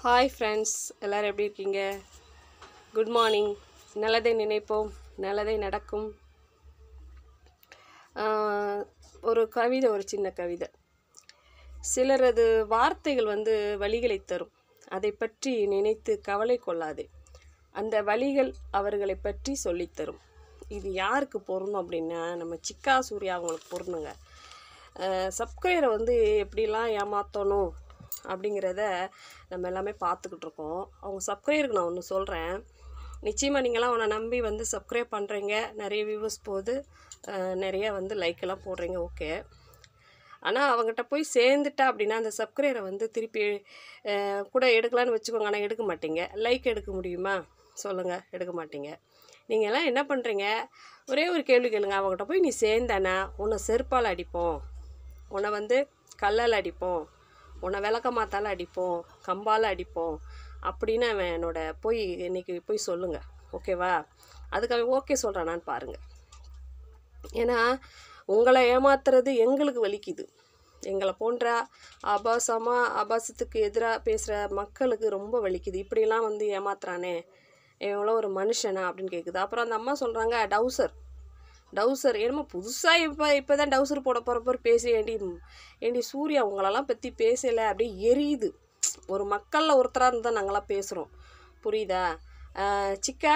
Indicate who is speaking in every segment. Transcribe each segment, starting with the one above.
Speaker 1: Hi friends எல்லோரும் எப்படி இருக்கீங்க குட் மார்னிங் நல்லதை நினைப்போம் நல்லதை நடக்கும் ஆஹ், ஒரு கவிதை ஒரு சின்ன கவிதை சிலரது வார்த்தைகள் வந்து வழிகளை தரும் அதை பற்றி நினைத்து கவலை கொள்ளாதே அந்த வழிகள் அவர்களை பற்றி சொல்லித்தரும் இது யாருக்கு பொருந்தும் அப்படின்னா நம்ம சிக்கா சூர்யா அவங்களுக்கு பொருந்துங்க சப்ஸ்கிரைபரை வந்து எப்படிலாம் ஏமாற்றணும் அப்படிங்கிறத நம்ம எல்லாமே பார்த்துக்கிட்டு இருக்கோம் அவங்க சப்ஸ்கிரைபருக்கு நான் ஒன்று சொல்கிறேன் நிச்சயமாக நீங்களாம் அவனை நம்பி வந்து சப்ஸ்கிரைப் பண்ணுறீங்க நிறைய வியூவர்ஸ் போகுது அஹ் நிறைய வந்து லைக் எல்லாம் போடுறீங்க ஓகே ஆனால் அவங்ககிட்ட போய் சேர்ந்துட்டா அப்படின்னா அந்த சப்ஸ்கிரைபரை வந்து திருப்பி அஹ், கூட எடுக்கலான்னு வச்சுக்கோங்க ஆனால் எடுக்க மாட்டீங்க லைக் எடுக்க முடியுமா சொல்லுங்கள் எடுக்க மாட்டீங்க நீங்கள் எல்லாம் என்ன பண்ணுறீங்க ஒரே ஒரு கேள்வி கேளுங்க அவங்ககிட்ட போய் நீ சேர்ந்தானா உன்னை செருப்பால் அடிப்போம் உன்னை வந்து கல்லால் அடிப்போம் உன்னை விளக்க மாத்தால் அடிப்போம் கம்பால் அடிப்போம் அப்படின்னு அவன் என்னோட போய் இன்னைக்கு போய் சொல்லுங்கள் ஓகேவா அதுக்கு அவன் ஓகே சொல்கிறானான்னு பாருங்கள் ஏன்னா உங்களை ஏமாத்துறது எங்களுக்கு வலிக்குது எங்களை போன்ற ஆபாசமாக ஆபாசத்துக்கு எதிராக பேசுகிற மக்களுக்கு ரொம்ப வலிக்குது இப்படிலாம் வந்து ஏமாத்துறானே எவ்வளோ ஒரு மனுஷனா அப்படின்னு கேட்குது அப்புறம் அந்த அம்மா சொல்கிறாங்க டவுசர் டவுசர் என்னமோ புதுசாக இப்போ இப்போ தான் டவுசர் போட போகிறப்ப பேசி ஏண்டி ஏண்டி சூர்யா உங்களெல்லாம் பற்றி பேசலை அப்படியே எரியுது ஒரு மக்களில் ஒருத்தராக இருந்தால் நாங்களாம் பேசுகிறோம் புரியுதா ஆஹ் சிக்கா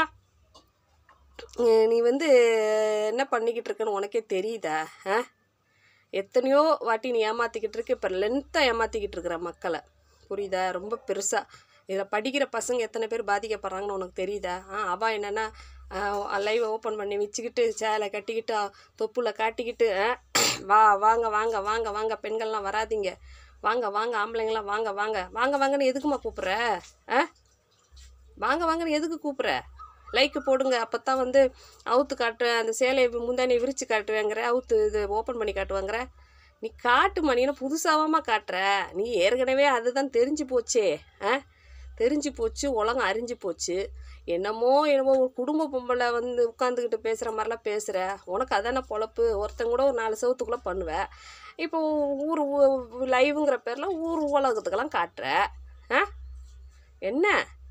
Speaker 1: அஹ் நீ வந்து என்ன பண்ணிக்கிட்டு இருக்கன்னு உனக்கே தெரியுதா ஆ எத்தனையோ வாட்டி நீ ஏமாற்றிக்கிட்டு இருக்க இப்போ லென்த்தாக ஏமாற்றிக்கிட்டு இருக்கிற மக்களை புரியுதா ரொம்ப பெருசாக இதில் படிக்கிற பசங்க எத்தனை பேர் பாதிக்கப்படுறாங்கன்னு உனக்கு தெரியுதா ஆ அவள் என்னென்னா லைவ் ஓப்பன் பண்ணி வச்சுக்கிட்டு சேலை கட்டிக்கிட்டு அ, தொப்புல காட்டிக்கிட்டு ஆ, வா வாங்க வாங்க வாங்க வாங்க பெண்கள்லாம் வராதீங்க வாங்க வாங்க ஆம்பளைங்களாம் வாங்க வாங்க வாங்க வாங்கன்னு எதுக்குமா கூப்பிட்ற ஆ வாங்க வாங்கன்னு எதுக்கு கூப்பிட்ற லைக்கு போடுங்க அப்போ தான் வந்து அவுத்து காட்டுவேன் அந்த சேலையை முந்தானே விரித்து காட்டுவேங்கிற அவுத்து இது ஓப்பன் பண்ணி காட்டுவாங்கிற நீ காட்டுமா நீ என்ன புதுசாவாமா காட்டுற நீ ஏற்கனவே அதுதான் தெரிஞ்சு போச்சே ஆ தெரிஞ்சு போச்சு உலகம் அறிஞ்சு போச்சு என்னமோ என்னமோ ஒரு குடும்ப பொம்பளை வந்து உட்காந்துக்கிட்டு பேசுகிற மாதிரிலாம் பேசுகிற உனக்கு அதானே பொழப்பு ஒருத்தன் கூட ஒரு நாலு சவுத்துக்குள்ளே பண்ணுவேன் இப்போ ஊர் லைவுங்கிற பேரில் ஊர் உலகத்துக்கெல்லாம் காட்டுற ஆ என்ன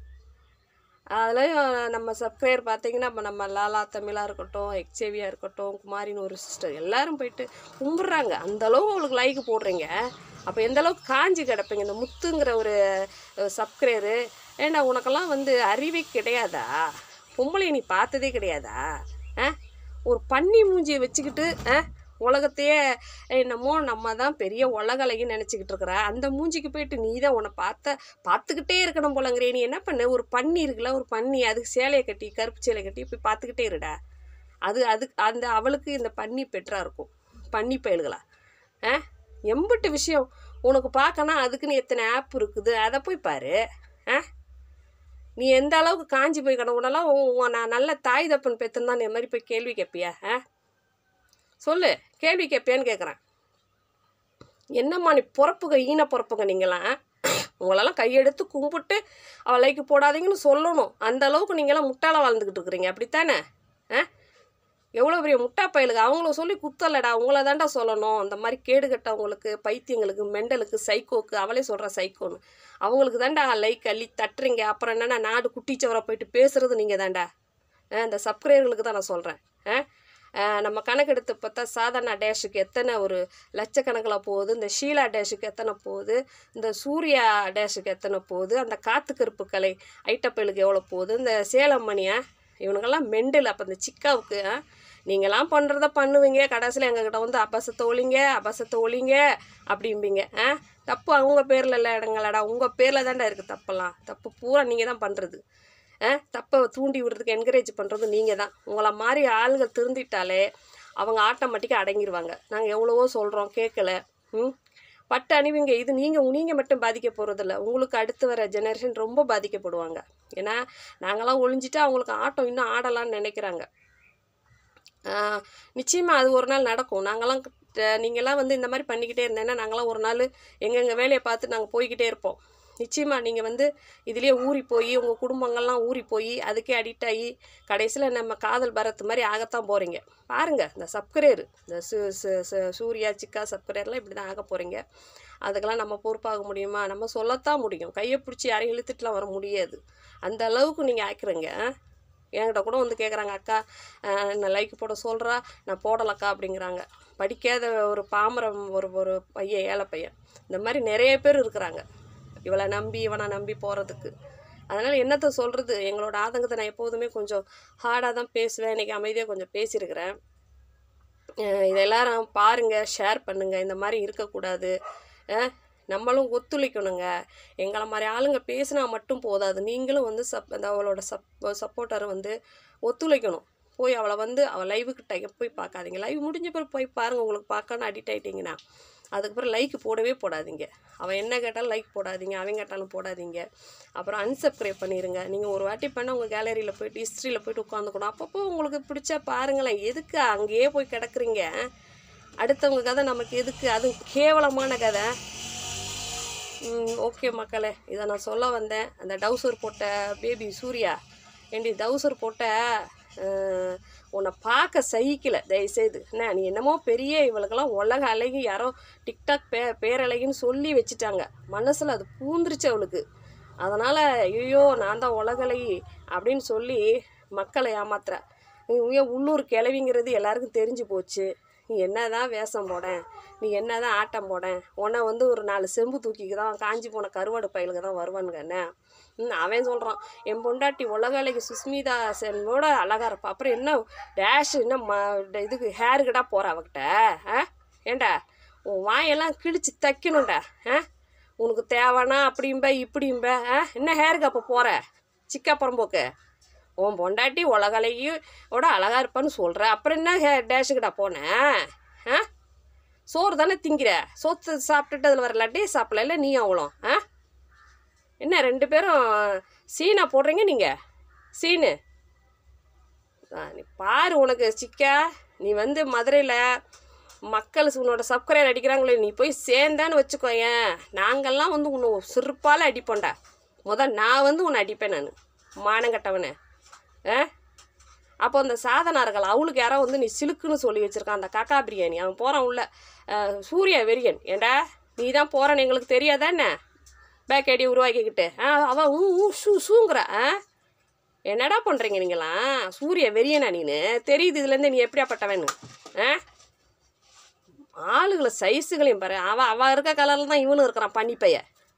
Speaker 1: அதுலேயும் நம்ம சப்ஸ்கிரைபர் பார்த்தீங்கன்னா இப்போ நம்ம லாலா தமிழாக இருக்கட்டும் எக்ஸேவியாக இருக்கட்டும் குமாரின்னு ஒரு சிஸ்டர் எல்லாரும் போயிட்டு கும்பிட்றாங்க அந்தளவு உங்களுக்கு லைக் போடுறீங்க அப்போ எந்த அளவுக்கு காஞ்சி கிடப்பீங்க இந்த முத்துங்கிற ஒரு சப்ஸ்கிரைபரு ஏண்டா உனக்கெல்லாம் வந்து அறிவே கிடையாதா பொம்பளை நீ பார்த்ததே கிடையாதா ஆ ஒரு பன்னி மூஞ்சியை வச்சுக்கிட்டு ஆ உலகத்தையே என்னமோ நம்ம தான் பெரிய உலகலைன்னு நினச்சிக்கிட்டு இருக்கிற அந்த மூஞ்சிக்கு போயிட்டு நீ தான் உன்னை பார்த்த பார்த்துக்கிட்டே இருக்கணும் போலங்கிறே நீ என்ன பண்ண ஒரு பன்னி இருக்குல்ல ஒரு பன்னி அதுக்கு சேலையை கட்டி கருப்பு சேலை கட்டி போய் பார்த்துக்கிட்டே இருடா அது அது அந்த அவளுக்கு இந்த பன்னி பெற்றா இருக்கும் பன்னி பயல்களா ஆ எம்பிட்டு விஷயம் உனக்கு பார்க்கணும் அதுக்குன்னு எத்தனை ஆப் இருக்குது அதை போய் பாரு ஆ நீ எந்த அளவுக்கு காஞ்சி போய் கிடந்த உன்னெல்லாம் உன் உன் நான் நல்ல தாய் தப்பன் பெற்றுந்தான் இந்த மாதிரி போய் கேள்வி கேட்பியா ஆ சொல்லு கேள்வி கேட்பியான்னு கேட்குறேன் என்னம்மா நீ பிறப்புங்க ஈன பிறப்புங்க நீங்களாம் உங்களெல்லாம் கையெடுத்து கும்பிட்டு அவள் லைக்கு போடாதீங்கன்னு சொல்லணும் அந்த அளவுக்கு நீங்களாம் முட்டாள வாழ்ந்துக்கிட்டு இருக்கிறீங்க அப்படித்தானே ஆ எவ்வளோ பெரிய முட்டா பயலுங்க அவங்கள சொல்லி குத்தலடா உங்களை தாண்டா சொல்லணும் அந்த மாதிரி கேடு கட்டவங்களுக்கு பைத்தியங்களுக்கு மெண்டலுக்கு சைக்கோக்கு அவளே சொல்கிற சைக்கோன்னு அவங்களுக்கு தாண்டா லைக் அள்ளி தட்டுறீங்க அப்புறம் என்னென்னா நாடு குட்டிச்சவரை போயிட்டு பேசுறது நீங்கள் தாண்டா ஆ, இந்த சப்ஸ்கிரைபர்களுக்கு தான் நான் சொல்கிறேன் நம்ம கணக்கெடுத்து பார்த்தா சாதாரண டேஷுக்கு எத்தனை ஒரு லட்சக்கணக்கில் போகுது இந்த ஷீலா டேஷுக்கு எத்தனை போகுது இந்த சூர்யா டேஷுக்கு எத்தனை போகுது அந்த காத்து கருப்பு கலை ஐட்டப்பயலுக்கு எவ்வளோ போகுது இந்த சேலம் மணியா இவனுங்கெல்லாம் மெண்டல் அப்போ இந்த சிக்காவுக்கு ஆ, நீங்களாம் பண்ணுறத பண்ணுவீங்க கடைசியில் எங்ககிட்ட வந்து அபசத்தை ஒழிங்க அபசத்தை ஒழிங்க அப்படிம்பீங்க ஆ தப்பு அவங்க பேரில் இல்லை இடங்களடா உங்கள் பேரில் தான்டா இருக்குது தப்பெல்லாம் தப்பு பூரா நீங்கள் தான் பண்ணுறது ஆ தப்பை தூண்டி விடுறதுக்கு என்கரேஜ் பண்ணுறது நீங்கள் தான் உங்களை மாதிரி ஆளுகள் திருந்திட்டாலே அவங்க ஆட்டோமேட்டிக்காக அடங்கிடுவாங்க நாங்கள் எவ்வளவோ சொல்கிறோம் கேட்கல ம் பட்டு அணிவிங்க இது நீங்கள் நீங்கள் மட்டும் பாதிக்க போகிறதில்ல உங்களுக்கு அடுத்து வர ஜெனரேஷன் ரொம்ப பாதிக்கப்படுவாங்க ஏன்னா நாங்களாம் ஒளிஞ்சிட்டு அவங்களுக்கு ஆட்டம் இன்னும் ஆடலாம்னு நினைக்கிறாங்க நிச்சயமாக அது ஒரு நாள் நடக்கும் நாங்களாம் கிட்ட- நீங்களாம் வந்து இந்த மாதிரி பண்ணிக்கிட்டே இருந்தேன்னா நாங்களாம் ஒரு நாள் எங்கெங்க வேலையை பார்த்து நாங்கள் போய்கிட்டே இருப்போம் நிச்சயமாக நீங்கள் வந்து இதுலேயே ஊறி போய் உங்கள் குடும்பங்கள்லாம் ஊறி போய் அதுக்கே அடிக்ட் ஆகி கடைசியில் நம்ம காதல் பரத்து மாதிரி ஆகத்தான் போகிறீங்க பாருங்கள் இந்த சப்ஸ்கிரைபர் இந்த சு சு- சு- சூர்யா சிக்கா சப்ஸ்கிரைபர்லாம் இப்படி தான் ஆக போகிறீங்க அதுக்கெல்லாம் நம்ம பொறுப்பாக முடியுமா நம்ம சொல்லத்தான் முடியும் கையை பிடிச்சி யாரையும் இழுத்துட்டுலாம் வர முடியாது அந்த அளவுக்கு நீங்கள் ஆக்குறீங்க ஆ? என்கிட்ட கூட வந்து கேட்குறாங்க அக்கா அஹ், நான் லைக் போட சொல்கிறா நான் போடலக்கா அப்படிங்கிறாங்க படிக்காத ஒரு பாமரம் ஒரு ஒரு பையன் ஏழை பையன் இந்த மாதிரி நிறைய பேர் இருக்கிறாங்க இவளை நம்பி இவனை நம்பி போகிறதுக்கு அதனால் என்னத்தை சொல்கிறது எங்களோட ஆதங்கத்தை நான் எப்போதுமே கொஞ்சம் ஹார்டாக தான் பேசுவேன் இன்றைக்கி அமைதியாக கொஞ்சம் பேசியிருக்கிறேன் அஹ் இதை எல்லாரும் பாருங்கள் ஷேர் பண்ணுங்கள் இந்த மாதிரி இருக்கக்கூடாது அஹ் நம்மளும் ஒத்துழைக்கணுங்க எங்களை மாதிரி ஆளுங்க பேசினா மட்டும் போதாது நீங்களும் வந்து சப் அந்த அவளோட சப் சப்போர்ட்டரை வந்து ஒத்துழைக்கணும் போய் அவளை வந்து அவள் லைவுக்கு டைம் போய் பார்க்காதீங்க லைவ் முடிஞ்ச பிறகு போய் பாருங்கள் உங்களுக்கு பார்க்கணும் அடிக்ட் ஆகிட்டிங்கன்னா அதுக்கப்புறம் லைக் போடவே போடாதீங்க அவன் என்ன கேட்டாலும் லைக் போடாதீங்க அவன் கேட்டாலும் போடாதீங்க அப்புறம் unsubscribe பண்ணிடுங்க நீங்கள் ஒரு வாட்டி பண்ண உங்கள் கேலரியில் போயிட்டு ஹிஸ்ட்ரியில் போயிட்டு உட்காந்துக்கணும் அப்பப்போ உங்களுக்கு பிடிச்சா பாருங்களேன் எதுக்கு அங்கேயே போய் கிடக்குறீங்க அடுத்தவங்க கதை நமக்கு எதுக்கு அது கேவலமான கதை ஓகே மக்களே இதை நான் சொல்ல வந்தேன் அந்த டவுசர் போட்ட பேபி சூர்யா ஏண்டி டவுசர் போட்ட அஹ், உன்னை பார்க்க சகிக்கல தயவுசெய்து என்ன நீ என்னமோ பெரிய இவளுக்கெல்லாம் உலக அழகி யாரோ டிக்டாக் பே பேரழகின்னு சொல்லி வச்சுட்டாங்க மனசில் அது பூந்துருச்சு அவளுக்கு அதனால் ஐயோ நான் தான் உலக அழகி அப்படின்னு சொல்லி மக்களை ஏமாத்துற நீ உய- உள்ளூர் கிளவிங்கிறது எல்லாருக்கும் தெரிஞ்சு போச்சு நீ என்னதான் வேஷம் போடேன் நீ என்னதான் ஆட்டம் போடேன் உன்னை வந்து ஒரு நாலு செம்பு தூக்கிக்கு தான் காஞ்சி போன கருவாடு பயலுக்கு தான் வருவானுங்க என்ன ம், அவன் சொல்கிறான் என் பொண்டாட்டி உலகாலைக்கு சுஸ்மிதா சென்னோட அழகா இருப்பா அப்புறம் என்ன டேஷ் என்ன ம இதுக்கு ஹேருக்கிட்டா போகிற அவகிட்ட ஆ ஏண்டா உன் வாயெல்லாம் கிழிச்சு தைக்கணும்டா ஆ உனக்கு தேவைன்னா அப்படிம்ப இப்படிம்ப ஆ என்ன ஹேருக்கு அப்போ போகிற சிக்கா புறம்போக்கு உன் பொண்டாட்டி உலகலையோட அழகா இருப்பான்னு சொல்கிற அப்புறம் என்ன ஹே டேஷுக்கிட்டா போனேன் ஆ சோறு தானே திங்கிற சோத்து சாப்பிட்டுட்டு அதில் வர லட்டே சாப்பிடல நீ அவளும் ஆ என்ன ரெண்டு பேரும் சீனா போடுறீங்க நீங்கள் சீனு ஆ, நீ பாரு உனக்கு சிக்கா நீ வந்து மதுரையில் மக்கள் உன்னோட சப்ஸ்கிரைபர் அடிக்கிறாங்களே நீ போய் சேர்ந்தான்னு வச்சுக்கோயேன் நாங்கள்லாம் வந்து உன்னை சிறுப்பால் அடிப்போம்டா முத நான் வந்து உன்னை அடிப்பேன் நான் மானங்கட்டவனே ஆ அப்போ அந்த சாதனார்கள் அவளுக்கு யாரோ வந்து நீ சிலுக்குன்னு சொல்லி வச்சிருக்கான் அந்த காக்கா பிரியாணி அவன் போகிறான் உள்ள அஹ், சூர்யா வெறியன் ஏண்டா நீ தான் போகிறன்னு எங்களுக்கு தெரியாதா என்ன பேக் ஐடி உருவாக்கிக்கிட்டு ஆ அவன் ஊ ஊ ஷூ ஷூங்கிற ஆ என்னடா பண்ணுறீங்க நீங்களாம் சூரிய வெறியனா நீனு தெரியுது இதுலேருந்து நீ எப்படியாப்பட்டவன்னு ஆ ஆளுகளை சைஸுகளையும் பாரு அவ அவ இருக்க கலரில் தான் இவனும் இருக்கிறான் பன்னிப்பைய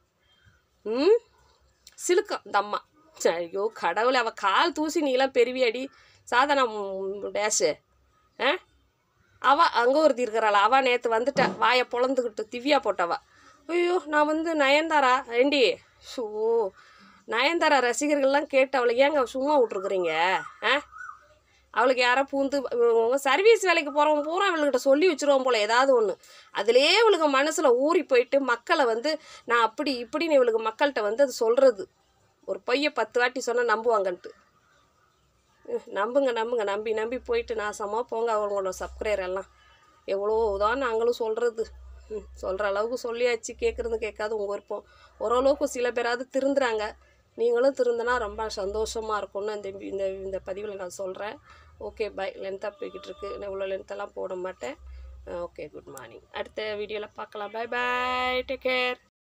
Speaker 1: ம் சிலுக்கம் இந்த அம்மா ஐயோ கடவுளே அவள் கால் தூசி நீலாம் பெருவி அடி சாதனா டேஷு ஆ அவள் அங்கே ஒருத்தி இருக்கிறாள் அவள் நேற்று வந்துட்டா வாயை பொழந்துக்கிட்டு திவ்யா போட்டவா ஐயோ நான் வந்து நயன்தாரா ஏண்டி ஷோ நயன்தாரா ரசிகர்கள்லாம் கேட்டு அவளை ஏங்க சும்மா விட்ருக்குறீங்க ஆ அவளுக்கு யாரோ பூந்து சர்வீஸ் வேலைக்கு போகிறவங்க பூரா அவளுக்கிட்ட சொல்லி வச்சுருவோம் போல் ஏதாவது ஒன்று அதிலே இவளுக்கு மனசில் ஊறி போயிட்டு மக்களை வந்து நான் அப்படி இப்படின்னு இவளுக்கு மக்கள்கிட்ட வந்து அது சொல்கிறது ஒரு பொய்யை பத்து வாட்டி சொன்னால் நம்புவாங்கன்ட்டு ம், நம்புங்க நம்புங்க நம்பி நம்பி போயிட்டு நாசமாக போங்க அவங்களோட சப்ஸ்கிரைபர் எல்லாம் எவ்வளோ தான் நாங்களும் சொல்கிறது ம் சொல்கிற அளவுக்கு சொல்லியாச்சு கேட்குறது கேட்காது உங்கள் விருப்பம் ஓரளவுக்கு சில பேராவது திருந்துறாங்க நீங்களும் திருந்தினா ரொம்ப சந்தோஷமாக இருக்கும்னு இந்த இந்த இந்த பதிவில் நான் சொல்கிறேன் ஓகே பை லென்த்தாக போய்கிட்டு இருக்கு நான் இவ்வளோ லென்த்தெல்லாம் போட மாட்டேன் ஓகே குட் மார்னிங் அடுத்த வீடியோவில் பார்க்கலாம் பை பை டேக் கேர்